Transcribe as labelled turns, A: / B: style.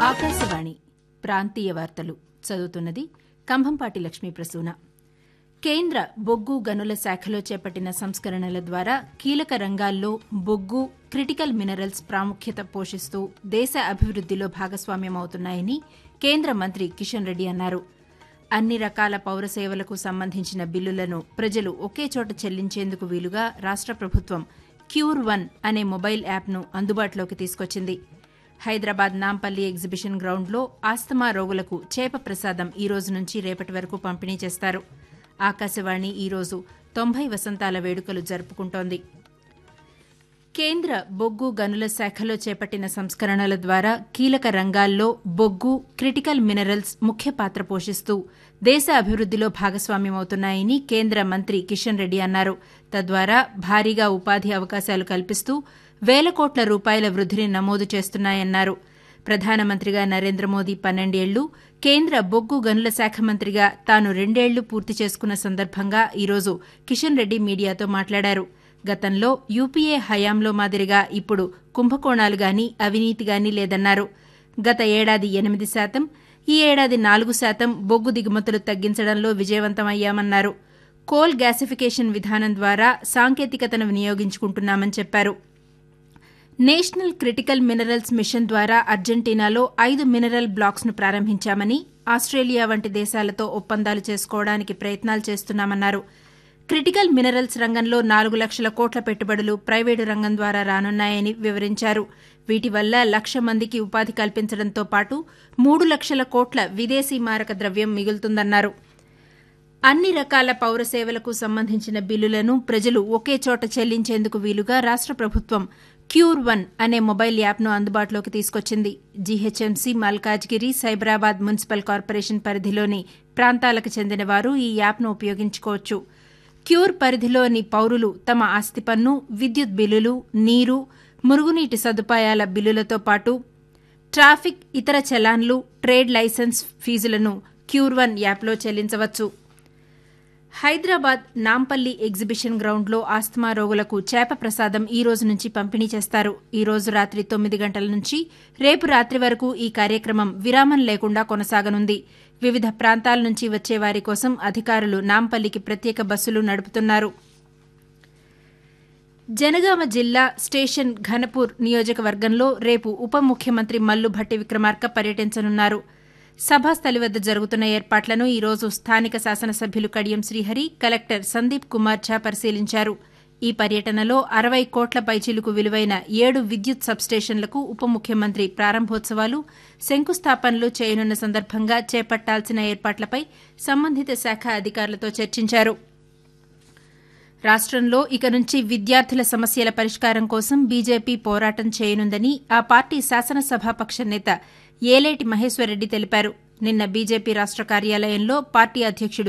A: ఆకాశవాణి ప్రాంతీయ వార్తలు చదువుతున్నది కంభంపాటి లక్ష్మీ ప్రసూన కేంద్ర బొగ్గు గనుల శాఖలో చేపట్టిన సంస్కరణల ద్వారా కీలక రంగాల్లో బొగ్గు క్రిటికల్ మినరల్స్ ప్రాముఖ్యత పోషిస్తూ దేశ అభివృద్దిలో భాగస్వామ్యమవుతున్నాయని కేంద్ర మంత్రి కిషన్ రెడ్డి అన్నారు అన్ని రకాల పౌర సేవలకు సంబంధించిన బిల్లులను ప్రజలు ఒకే చోట చెల్లించేందుకు వీలుగా రాష్ట ప్రభుత్వం క్యూర్ వన్ అనే మొబైల్ యాప్ను అందుబాటులోకి తీసుకొచ్చింది హైదరాబాద్ నాంపల్లి ఎగ్జిబిషన్ గ్రౌండ్లో ఆస్తమా రోగులకు చేప ప్రసాదం ఈ రోజు నుంచి రేపటి వరకు పంపిణీ చేస్తారు ఆకాశవాణి ఈ రోజు తొంభై వసంతాల వేడుకలు జరుపుకుంటోంది కేంద్ర బొగ్గు గనుల శాఖలో చేపట్టిన సంస్కరణల ద్వారా కీలక రంగాల్లో బొగ్గు క్రిటికల్ మినరల్స్ ముఖ్య పాత్ర పోషిస్తూ దేశ అభివృద్దిలో భాగస్వామ్యమవుతున్నాయని కేంద్ర మంత్రి కిషన్ రెడ్డి అన్నారు తద్వారా భారీగా ఉపాధి అవకాశాలు కల్పిస్తూ వేల కోట్ల రూపాయల వృద్దిని నమోదు చేస్తున్నాయన్నారు ప్రధానమంత్రిగా నరేంద్ర మోదీ పన్నెండేళ్లు కేంద్ర బొగ్గు గనుల శాఖ మంత్రిగా తాను రెండేళ్లు పూర్తి చేసుకున్న సందర్భంగా ఈరోజు కిషన్ రెడ్డి మీడియాతో మాట్లాడారు గతంలో యూపీఏ హయాంలో మాదిరిగా ఇప్పుడు కుంభకోణాలు గాని అవినీతి గాని లేదన్నారు గత ఏడాది ఎనిమిది శాతం ఈ ఏడాది నాలుగు శాతం బొగ్గు దిగుమతులు తగ్గించడంలో విజయవంతమయ్యామన్నారు కోల్ గ్యాసిఫికేషన్ విధానం ద్వారా సాంకేతికతను వినియోగించుకుంటున్నామని చెప్పారు నేషనల్ క్రిటికల్ మినరల్స్ మిషన్ ద్వారా అర్జెంటీనాలో ఐదు మినరల్ బ్లాక్స్ ను ప్రారంభించామని ఆస్ట్రేలియా వంటి దేశాలతో ఒప్పందాలు చేసుకోవడానికి ప్రయత్నాలు చేస్తున్నామన్నారు క్రిటికల్ మినరల్స్ రంగంలో నాలుగు లక్షల కోట్ల పెట్టుబడులు ప్రైవేటు రంగం ద్వారా రానున్నాయని వివరించారు వీటి వల్ల లక్ష మందికి ఉపాధి కల్పించడంతో పాటు మూడు లక్షల కోట్ల విదేశీ మారక ద్రవ్యం మిగులుతుందన్నారు అన్ని రకాల పౌర సేవలకు సంబంధించిన బిల్లులను ప్రజలు ఒకే చోట చెల్లించేందుకు వీలుగా రాష్ట ప్రభుత్వం క్యూర్ వన్ అనే మొబైల్ యాప్ను అందుబాటులోకి తీసుకొచ్చింది GHMC Malkajgiri Cyberabad municipal corporation పరిధిలోని ప్రాంతాలకు చెందిన వారు ఈ యాప్ను ఉపయోగించుకోవచ్చు క్యూర్ పరిధిలోని పౌరులు తమ ఆస్తి పన్ను విద్యుత్ బిల్లులు నీరు మురుగునీటి సదుపాయాల బిల్లులతో పాటు ట్రాఫిక్ ఇతర చలాన్లు ట్రేడ్ లైసెన్స్ ఫీజులను క్యూర్ వన్ యాప్లో చెల్లించవచ్చు హైదరాబాద్ నాంపల్లి ఎగ్జిబిషన్ గ్రౌండ్లో ఆస్తమా రోగులకు చేప ప్రసాదం ఈ రోజు నుంచి పంపిణీ చేస్తారు ఈ రోజు రాత్రి తొమ్మిది గంటల నుంచి రేపు రాత్రి వరకు ఈ కార్యక్రమం విరామం లేకుండా కొనసాగనుంది వివిధ ప్రాంతాల నుంచి వచ్చే వారి కోసం అధికారులు నాంపల్లికి ప్రత్యేక బస్సులు నడుపుతున్నారు జనగామ జిల్లా స్టేషన్ ఘనపూర్ నియోజకవర్గంలో రేపు ఉప ముఖ్యమంత్రి మల్లు భట్టి విక్రమార్క పర్యటించనున్నారు సభాస్థలి వద్ద జరుగుతున్న ఏర్పాట్లను ఈ రోజు స్థానిక శాసనసభ్యులు కడియం శ్రీహరి కలెక్టర్ సందీప్ కుమార్ ఝా పరిశీలించారు ఈ పర్యటనలో అరవై కోట్ల పైచీలకు విలువైన ఏడు విద్యుత్ సబ్స్టేషన్లకు ఉప ముఖ్యమంత్రి ప్రారంభోత్సవాలు శంకుస్థాపనలు చేయనున్న సందర్భంగా చేపట్టాల్సిన ఏర్పాట్లపై సంబంధిత శాఖ అధికారులతో చర్చించారు రాష్టంలో ఇక నుంచి విద్యార్థుల సమస్యల పరిష్కారం కోసం బీజేపీ పోరాటం చేయనుందని ఆ పార్టీ శాసనసభాపక్ష నేత ఏలేటి మహేశ్వరరెడ్డి తెలిపారు నిన్న బీజేపీ రాష్ట కార్యాలయంలో పార్టీ అధ్యక్షుడు